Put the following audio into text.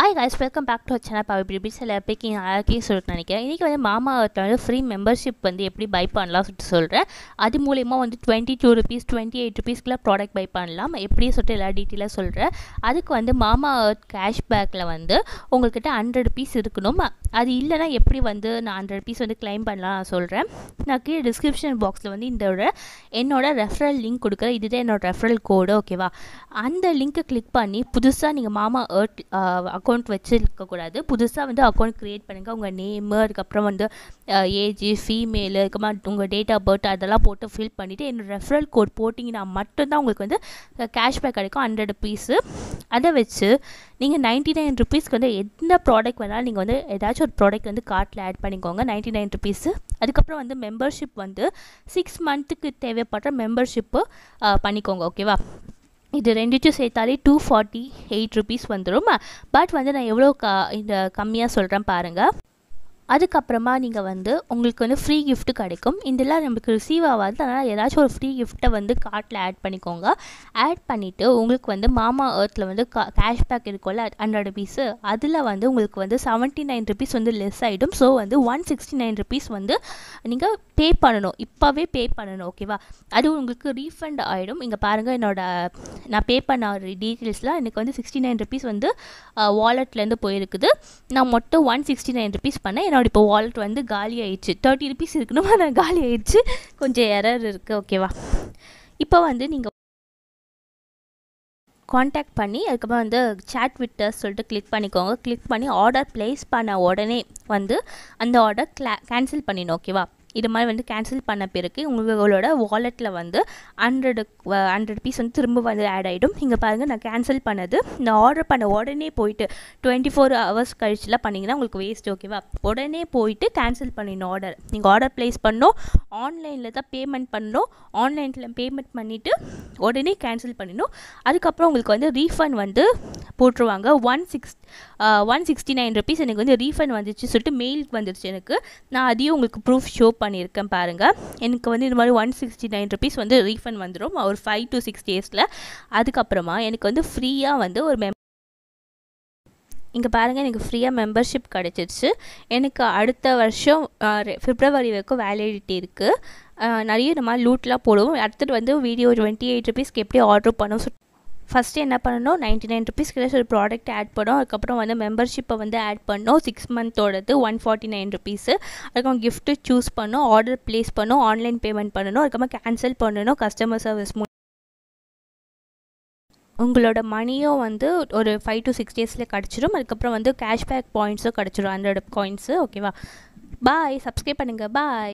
hi guys welcome back to channel power இப்படி சில எப்படி அழகே சொல்லிட்டு நினைக்கிறேன் இன்றைக்கி வந்து மாமா வந்து ஃப்ரீ மெம்பர்ஷிப் வந்து எப்படி பை பண்ணலாம் சொல்லிட்டு சொல்கிறேன் அது மூலிமா வந்து twenty two rupees twenty eight ருபீஸ்க்குலாம் ப்ராடக்ட் பை பண்ணலாம் எப்படி சொல்லிட்டு எல்லா டீட்டெயிலாக சொல்கிறேன் அதுக்கு வந்து மாமா கேஷ்பேக்கில் வந்து உங்கள்கிட்ட ஹண்ட்ரட் ருபீஸ் இருக்கணும் அது இல்லைனா எப்படி வந்து நான் ஹண்ட்ரட் ருபீஸ் வந்து கிளைம் பண்ணலாம் நான் சொல்கிறேன் நான் கீழே டிஸ்கிரிப்ஷன் பாக்ஸில் வந்து இந்த என்னோட ரெஃபரல் லிங்க் கொடுக்குறேன் இதுதான் என்னோட ரெஃபரல் கோடு ஓகேவா அந்த லிங்க்கை கிளிக் பண்ணி புதுசாக நீங்கள் மாமா ஏர்ட் அக்கௌண்ட் வச்சுருக்கக்கூடாது புதுசாக வந்து அக்கௌண்ட் க்ரியேட் பண்ணுங்கள் உங்கள் நேமு அதுக்கப்புறம் வந்து ஏஜ் ஃபீமேலு அதுக்கப்புறம் உங்கள் டேட் ஆஃப் பர்த் அதெல்லாம் போட்டு ஃபில் பண்ணிவிட்டு என்னோட ரெஃபரல் கோட் போட்டிங்கன்னா மட்டும்தான் உங்களுக்கு வந்து கேஷ்பேக் கிடைக்கும் ஹண்ட்ரட் ருபீஸு அதை வச்சு நீங்கள் நைன்ட்டி நைன் ருபீஸ்க்கு வந்து எந்த ப்ராடக்ட் வேணாலும் நீங்கள் வந்து ஏதாச்சும் ஒரு ப்ராடக்ட் வந்து கார்ட்டில் ஆட் பண்ணிக்கோங்க நைன்ட்டி நைன் ருபீஸு அதுக்கப்புறம் வந்து மெம்பர்ஷிப் வந்து சிக்ஸ் மந்த்துக்கு தேவைப்படுற மெம்பர்ஷிப்பு பண்ணிக்கோங்க ஓகேவா இது ரெண்டுத்தையும் சேர்த்தாலே டூ ஃபார்ட்டி எயிட் ருபீஸ் வந்துடும் பட் வந்து நான் எவ்வளோ க இந்த கம்மியாக சொல்கிறேன் பாருங்கள் அதுக்கப்புறமா நீங்கள் வந்து உங்களுக்கு வந்து ஃப்ரீ கிஃப்ட் கிடைக்கும் இதெல்லாம் நம்மளுக்கு ரிசீவ் ஆகாது அதனால் ஏதாச்சும் ஒரு ஃப்ரீ கிஃப்ட்டை வந்து கார்ட்டில் ஆட் பண்ணிக்கோங்க ஆட் பண்ணிவிட்டு உங்களுக்கு வந்து மாமா ஏர்த்தில் வந்து கா கேஷ்பேக் இருக்கும்ல ஹண்ட்ரட் ருபீஸு அதில் வந்து உங்களுக்கு வந்து செவன்ட்டி நைன் ருபீஸ் வந்து லெஸ் ஆகிடும் ஸோ வந்து ஒன் சிக்ஸ்டி நைன் ருபீஸ் வந்து நீங்கள் பே பண்ணணும் இப்போவே பே பண்ணணும் ஓகேவா அது உங்களுக்கு ரீஃபண்ட் ஆகிடும் இங்கே பாருங்கள் என்னோட நான் பே பண்ண டீட்டெயில்ஸ்லாம் எனக்கு வந்து சிக்ஸ்டி நைன் ருபீஸ் வந்து வாலெட்லேருந்து போயிருக்குது நான் மொத்தம் ஒன் சிக்ஸ்டி நைன் ருபீஸ் பண்ணேன் என்னோட இப்போ வாலெட் வந்து காலி ஆயிடுச்சு தேர்ட்டி ருபீஸ் இருக்கணும் ஆனால் காலி ஆயிடுச்சு கொஞ்சம் எரர் இருக்குது ஓகேவா இப்போ வந்து நீங்கள் காண்டாக்ட் பண்ணி அதுக்கப்புறம் வந்து சேட் விட்டர்ஸ் சொல்லிட்டு கிளிக் பண்ணிக்கோங்க கிளிக் பண்ணி ஆர்டர் ப்ளேஸ் பண்ண உடனே வந்து அந்த ஆர்டர் கிளா கேன்சல் பண்ணிடணும் ஓகேவா இது மாதிரி வந்து கேன்சல் பண்ண பிறகு உங்களோட வாலெட்டில் வந்து ஹண்ட்ரடு ஹண்ட்ரட் பீஸ் வந்து திரும்ப வந்து ஆட் ஆகிடும் இங்கே பாருங்கள் நான் கேன்சல் பண்ணது இந்த ஆர்டர் பண்ண உடனே போயிட்டு டுவெண்ட்டி ஃபோர் ஹவர்ஸ் கழிச்சுலாம் பண்ணிங்கன்னா உங்களுக்கு வேஸ்ட் ஓகேவா உடனே போயிட்டு கேன்சல் பண்ணிடணும் ஆர்டர் நீங்கள் ஆர்டர் ப்ளேஸ் பண்ணோம் ஆன்லைனில் தான் பேமெண்ட் பண்ணணும் ஆன்லைனில் பேமெண்ட் பண்ணிவிட்டு உடனே கேன்சல் பண்ணிடணும் அதுக்கப்புறம் உங்களுக்கு வந்து ரீஃபண்ட் வந்து போட்டுருவாங்க one six one sixty nine rupees எனக்கு வந்து ரீஃபண்ட் வந்துச்சு சொல்லிட்டு மெயிலுக்கு வந்துருச்சு எனக்கு நான் அதையும் உங்களுக்கு ப்ரூஃப் ஷோ பண்ணியிருக்கேன் பாருங்கள் எனக்கு வந்து இந்த மாதிரி ஒன் சிக்ஸ்டி நைன் ருபீஸ் வந்து ரீஃபண்ட் வந்துடும் ஒரு ஃபைவ் டு சிக்ஸ் டேஸில் அதுக்கப்புறமா எனக்கு வந்து ஃப்ரீயாக வந்து ஒரு மெம் இங்கே பாருங்கள் எனக்கு ஃப்ரீயாக மெம்பர்ஷிப் கிடச்சிருச்சு எனக்கு அடுத்த வருஷம் பிப்ரவரி வரைக்கும் வேலிடிட்டி இருக்குது நிறைய இந்த மாதிரி லூட்லாம் போடுவோம் அடுத்தது வந்து வீடியோ டுவெண்ட்டி எயிட் ருபீஸ்க்கு எப்படி ஆர்டர் பண்ணணும் ஃபஸ்ட்டு என்ன பண்ணணும் நைன்ட்டி நைன் ருபீஸ்க்கு ஒரு ப்ராடக்ட் ஆட் பண்ணோம் அதுக்கப்புறம் வந்து மெம்பர்ஷிப்பை வந்து ஆட் பண்ணோம் சிக்ஸ் மந்தோடது ஒன் ஃபார்ட்டி நைன் ருபீஸு அதுக்கப்புறம் கிஃப்ட்டு சூஸ் பண்ணோம் ஆர்டர் ப்ளேஸ் பண்ணோம் ஆன்லைன் பேமெண்ட் பண்ணணும் அதுக்கப்புறம் கேன்சல் பண்ணணும் கஸ்டமர் சர்வீஸ் மூ உங்களோட மணியும் வந்து ஒரு ஃபைவ் டு சிக்ஸ் டேஸில் கிடச்சிரும் அதுக்கப்புறம் வந்து கேஷ்பேக் பாயிண்ட்ஸும் கிடச்சிரும் ஹண்ட்ரட் காயின்ஸு ஓகேவா பாய் சப்ஸ்கிரைப் பண்ணுங்கள் பாய்